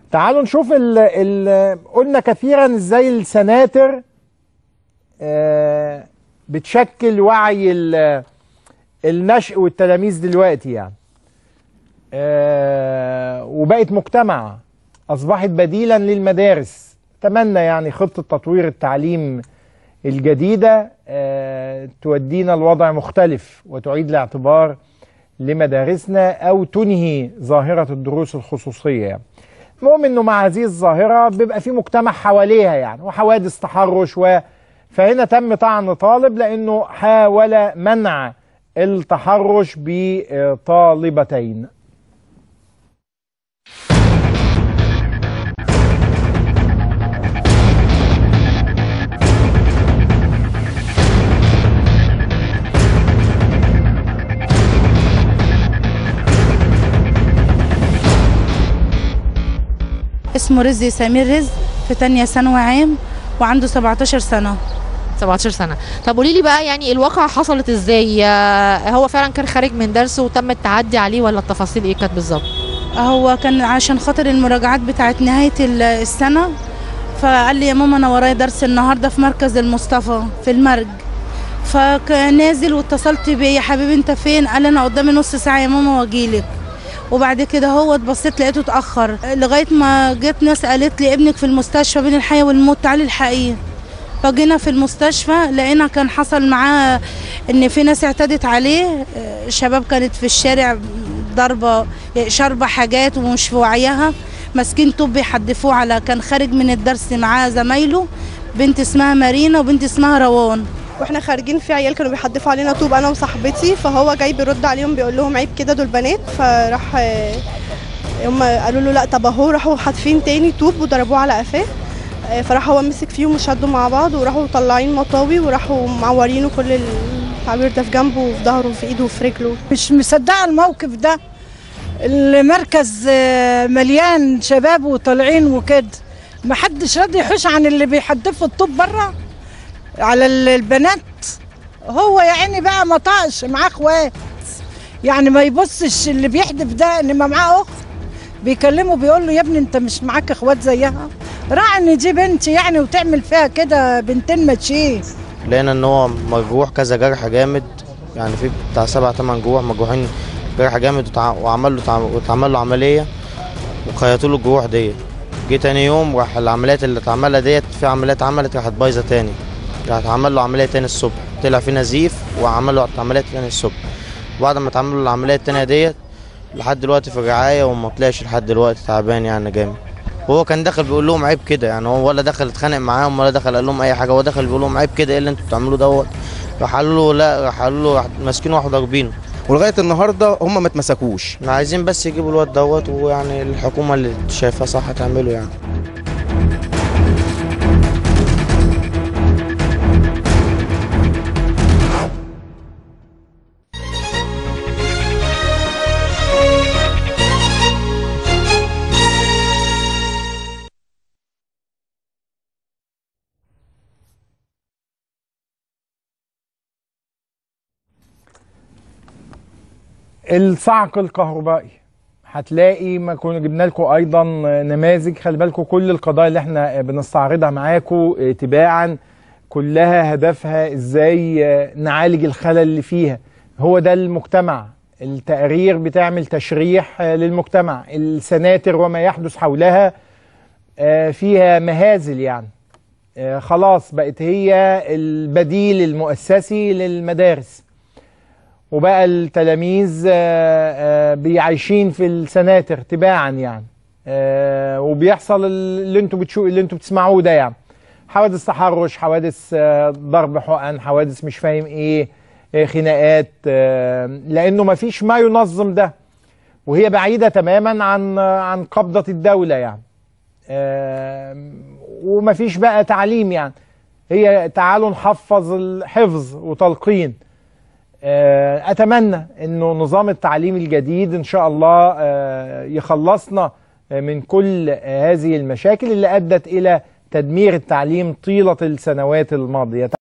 تعالوا نشوف ال ال قلنا كثيرا ازاي السناتر آه، بتشكل وعي ال- النشء والتلاميذ دلوقتي يعني آه، وبقت مجتمع اصبحت بديلا للمدارس اتمنى يعني خطه تطوير التعليم الجديده آه، تودينا لوضع مختلف وتعيد الاعتبار لمدارسنا او تنهي ظاهره الدروس الخصوصيه يعني. المهم انه مع هذه الظاهره بيبقى في مجتمع حواليها يعني وحوادث تحرش و فهنا تم طعن طالب لانه حاول منع التحرش بطالبتين اسمه رزق سمير رزق في تانية ثانوي عام وعنده 17 سنة 17 سنة طب قولي لي بقى يعني الواقعة حصلت ازاي آه، هو فعلا كان خارج من درس وتم التعدي عليه ولا التفاصيل ايه كانت بالظبط هو كان عشان خاطر المراجعات بتاعت نهاية ال- السنة فقال لي يا ماما أنا ورايا درس النهاردة في مركز المصطفى في المرج فكان نازل واتصلت بيه يا حبيبي انت فين قال لي انا قدامي نص ساعة يا ماما واجيلك وبعد كده هو اتبصيت لقيته اتأخر لغاية ما جت ناس قالت لي ابنك في المستشفى بين الحياة والموت تعالي الحقيقة فجينا في المستشفى لقينا كان حصل معاه ان في ناس اعتدت عليه آه، شباب كانت في الشارع ضربه شاربه حاجات ومش في وعيها ماسكين طوب بيحدفوه على كان خارج من الدرس معاه زمايله بنت اسمها مارينا وبنت اسمها روان واحنا خارجين في عيال كانوا بيحدفوا علينا طوب انا وصاحبتي فهو جاي بيرد عليهم بيقول لهم عيب كده دول بنات فراح آه، هم قالوا له لا طب اهو راحوا حادفين تاني طوب وضربوه على قفاه آه، فراح هو مسك فيهم وشدوا مع بعض وراحوا مطلعين مطاوي وراحوا معورينه كل التعوير ده في جنبه وفي ظهره وفي ايده وفي رجله مش مصدقه الموقف ده المركز آه، مليان شباب وطالعين وكده ما حدش راضي يحوش عن اللي بيحدفوا الطوب بره على ال- البنات هو يا عيني بقى ما طاقش معاه اخوات يعني ما يبصش اللي بيحدف ده ان ما معاه اخت بيكلمه بيقول له يا ابني انت مش معاك اخوات زيها راعي ان دي بنت يعني وتعمل فيها كده بنتين ماتشين لقينا ان هو مجروح كذا جرح جامد يعني في بتاع سبع تمن جروح مجروحين جرح جامد وتع- وعمل له تع- واتعمل له عمليه وخيطوا له الجروح ديت جه تاني يوم راح العمليات اللي اتعملها ديت في عمليات اتعملت راحت بايظه تاني راح اتعمل له عمليه تاني الصبح طلع في نزيف وعمل له عمليات تاني الصبح بعد ما اتعمل له العمليه التانيه ديت لحد دلوقتي في الرعايه وما طلعش لحد دلوقتي تعبان يعني جامد وهو كان داخل بيقول لهم عيب كده يعني هو ولا دخل اتخانق معاهم ولا دخل قال لهم اي حاجه هو دخل بيقول لهم عيب كده ايه اللي انتوا بتعملوه دوت راح قالوا له لا راح قالوا له راح ماسكينه واحد ضاربينه ولغايه النهارده هم ما اتمسكوش احنا عايزين بس يجيبوا الواد دوت ويعني الحكومه اللي شايفاه صح تعمله يعني الصعق الكهربائي هتلاقي ما كنا جبنا لكم ايضا نماذج خلي بالكم كل القضايا اللي احنا بنستعرضها معاكم تباعا كلها هدفها ازاي نعالج الخلل اللي فيها هو ده المجتمع التقارير بتعمل تشريح للمجتمع السناتر وما يحدث حولها آه، فيها مهازل يعني آه، خلاص بقت هي البديل المؤسسي للمدارس وبقى التلاميذ آه، آه، بيعيشين في السناتر تباعا يعني آه، وبيحصل اللي انتوا بتشو اللي انتوا بتسمعوه ده يعني حوادث تحرش حوادث آه، ضرب حقن حوادث مش فاهم ايه آه، خناقات آه، لانه ما فيش ما ينظم ده وهي بعيده تماما عن عن قبضه الدوله يعني آه، ومفيش بقى تعليم يعني هي تعالوا نحفظ الحفظ وتلقين آه، اتمنى انه نظام التعليم الجديد ان شاء الله آه، يخلصنا آه، من كل آه، هذه المشاكل اللي ادت الى تدمير التعليم طيله السنوات الماضيه